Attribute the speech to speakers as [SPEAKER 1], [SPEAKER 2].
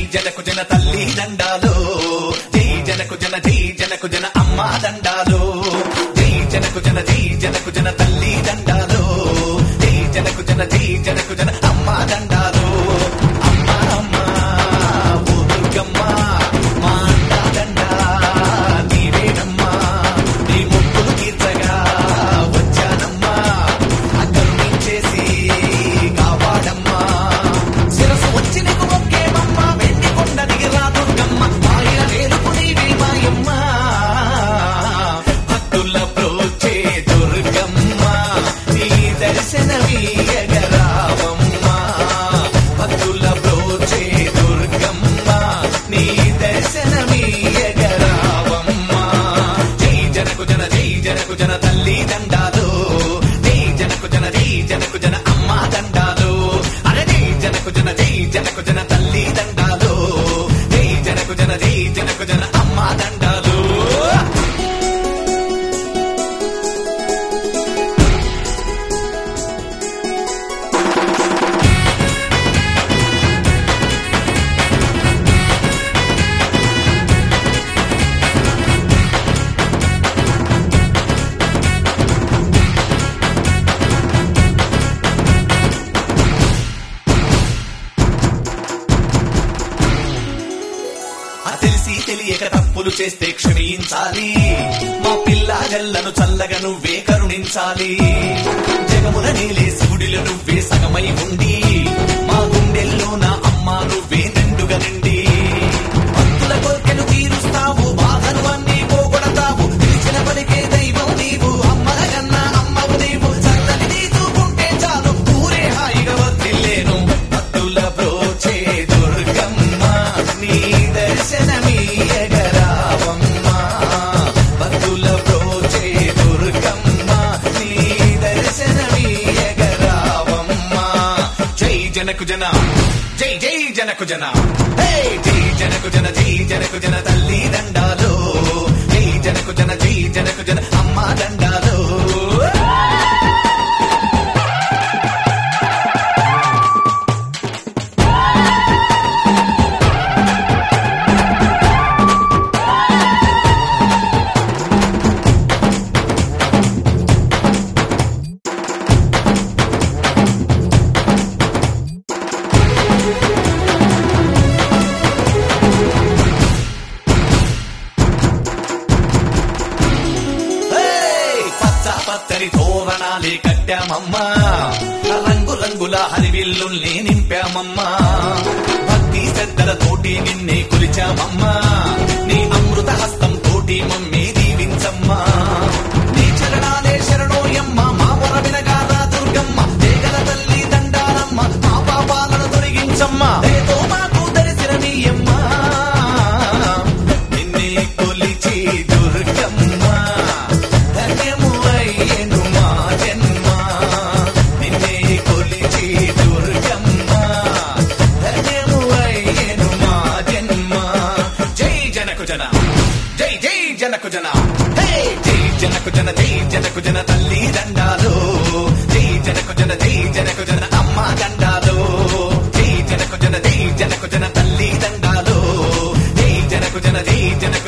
[SPEAKER 1] జనకు జన తల్లి దండాలు జై జనకు జన జై జనకు జన అమ్మ దండాలు జై జనకు జన జై జనకు జన తల్లి దండాలు జై జనకు జన జై జనకు జన అమ్మ దండాలు అమ్మ అమ్మ ఓ దుర్గమ్మ మా అండా దండ నీవేనమ్మా నీ ముక్కులు తీర్చగా వచ్చానమ్మా కరుణించేసి కాపాడమ్మా శిరసు వచ్చి నీకు మొక్కేమమ్మా వెండి కొండ దిగిరా దుర్గమ్మ మాయ వేలుపు నీవే మాయమ్మ భక్తుల ప్రోచే దుర్గమ్మ నీ దర్శనమీయగరావమ్మా భక్తుల ప్రోచే దుర్గమ్మ నీ దర్శనమీయగరావమ్మా జై జనకు జన జై జనకు జన తల్లి దండాలు జై జనకు జన జై జనకు జన అమ్మ దండాలు అరే జై జనకు జన జై జనకు జన తల్లి దండాలు జై జనకు జన జై జనకు జన అమ్మ దండాలు ఆ తెలిసి తెలియక తప్పులు చేస్తే క్షమించాలి మా పిల్లగల్లను చల్లగా నువ్వే కరుణించాలి జగముల నీలే శివుడిలో నువ్వే సగమై ఉండి మా గుండెల్లో నా అమ్మ నువ్వే నిండుగా నిండి భక్తుల కోర్కెలు తీరుస్తావు బాధలు అన్నీ పోగొడతావు పిలిచిన పలికే దైవం నీవు అమ్మల కన్నా అమ్మవు నీవు చల్లని నీ చూపుంటే చాలు ఊరే హాయిగా వదిలేను భక్తుల ప్రోచే దుర్గమ్మ నీ దర్శనమీయగరావమ్మ భక్తుల ప్రోచే దుర్గమ్మ నీ దర్శనమీయగరావమ్మ జై జనకు జన జై జై జనకు జన హే జై జనకు జన జై జనకు జన తల్లి దండాలు జై జనకు జన జై జనకు జన అమ్మ దండాలు ఏయ్! పచ్చ పచ్చని తోరణాలే కట్టామమ్మా రంగు రంగుల హరివిల్లుల్ని నింపామమ్మా భక్తి శ్రద్ధల తోటి నిన్నే కొలిచామమ్మా నీ అమృత హస్తం తోటి మమ్మీ దీవించమ్మా నీ చరణాలే శరణోయమ్మ మా మొర వినగారా దుర్గమ్మ దేగల తల్లి దండాలమ్మ మా పాపాలను తొలగించమ్మా దయతో మాకు దర్శనమీయమ్మా నిన్నే కొలిచి దుర్గమ్మ ధన్యము అయ్యను మా జన్మ నిన్నే కొలిచి దుర్గమ్మ ధన్యము అయ్యను మా జన్మ జై జనకు జన జై జై జనకు జన హే జై జనకు జన జై జనకు జన తల్లి దండాలు జై జనకు జన జై జనకు జన అమ్మ దండాలు జై జనకు జన జై జనకు జన తల్లి దండాలు జై జనకు జన జై జనకు